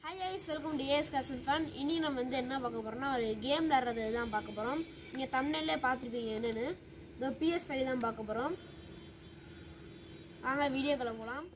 hi guys welcome to AS Kasan fun இனி நம்ம வந்து என்ன பார்க்க போறோம்னா ஒரு கேம் விளாட்றது தான் பார்க்க போகிறோம் நீங்கள் தமிழ்லே பார்த்துருப்பீங்க என்னென்னு இந்த பிஎஸ் ஃபைவ் தான் பார்க்க போகிறோம் வாங்க வீடியோக்குள்ள போகலாம்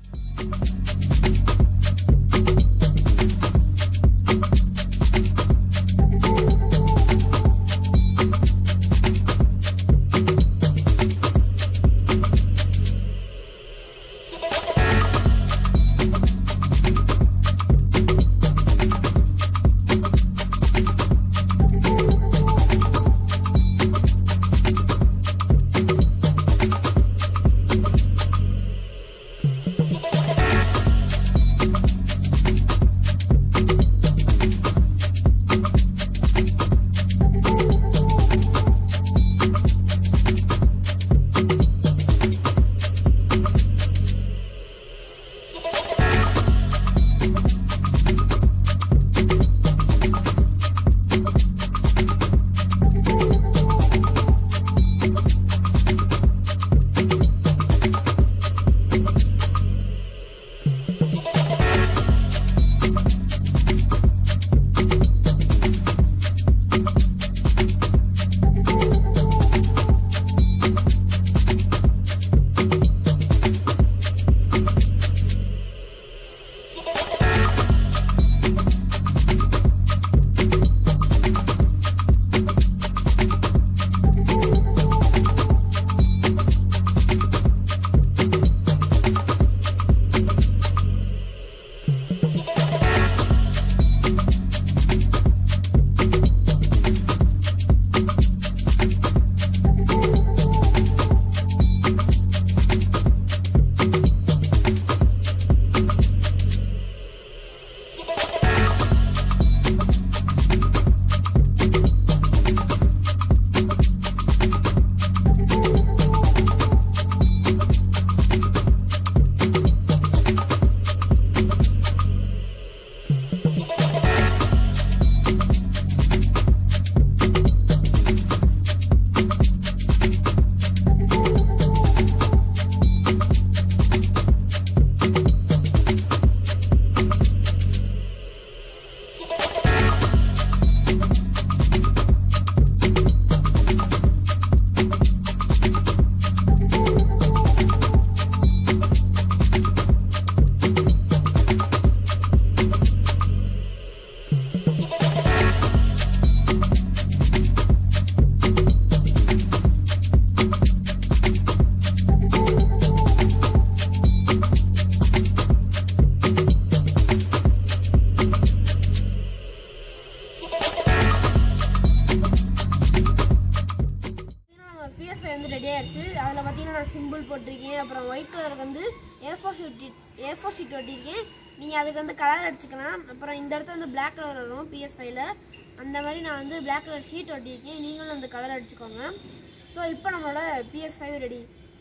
பார்த்தீங்கன்னா நம்ம பிஎஸ் ஃபைவ் வந்து ரெடி ஆயிடுச்சு அதில் பார்த்தீங்கன்னா நான் சிம்பிள் போட்டிருக்கேன் அப்புறம் ஒயிட் கலருக்கு வந்து A four sheet A four sheet ஒட்டியிருக்கேன் நீங்கள் அதுக்கு வந்து கலர் அடிச்சுக்கலாம் அப்புறம் இந்த இடத்துல வந்து Black கலர் வரும் பிஎஸ் ஃபைவ்ல அந்த மாதிரி நான் வந்து Black கலர் ஷீட் ஒட்டியிருக்கேன் நீங்களும் அந்த கலர் அடிச்சுக்கோங்க ஸோ இப்போ நம்மளோட பிஎஸ் ஃபைவ் ரெடி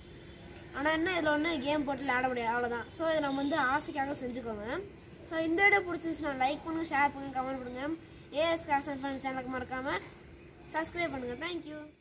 ஆனால் என்ன இதில் ஒன்று கேம் போட்டு விளையாட முடியாது அவ்வளோதான் ஸோ இதை நம்ம வந்து ஆசைக்காக செஞ்சுக்கோங்க ஸோ இந்த வீடியோ பிடிச்சிருச்சுன்னா லைக் பண்ணுங்கள் ஷேர் பண்ணுங்கள் கமெண்ட் பண்ணுங்கள் ஏஎஸ் காசன் ஃபன் சேனலுக்கு மறக்காமல் சப்ஸ்கிரைப் பண்ணுங்கள் தேங்க்யூ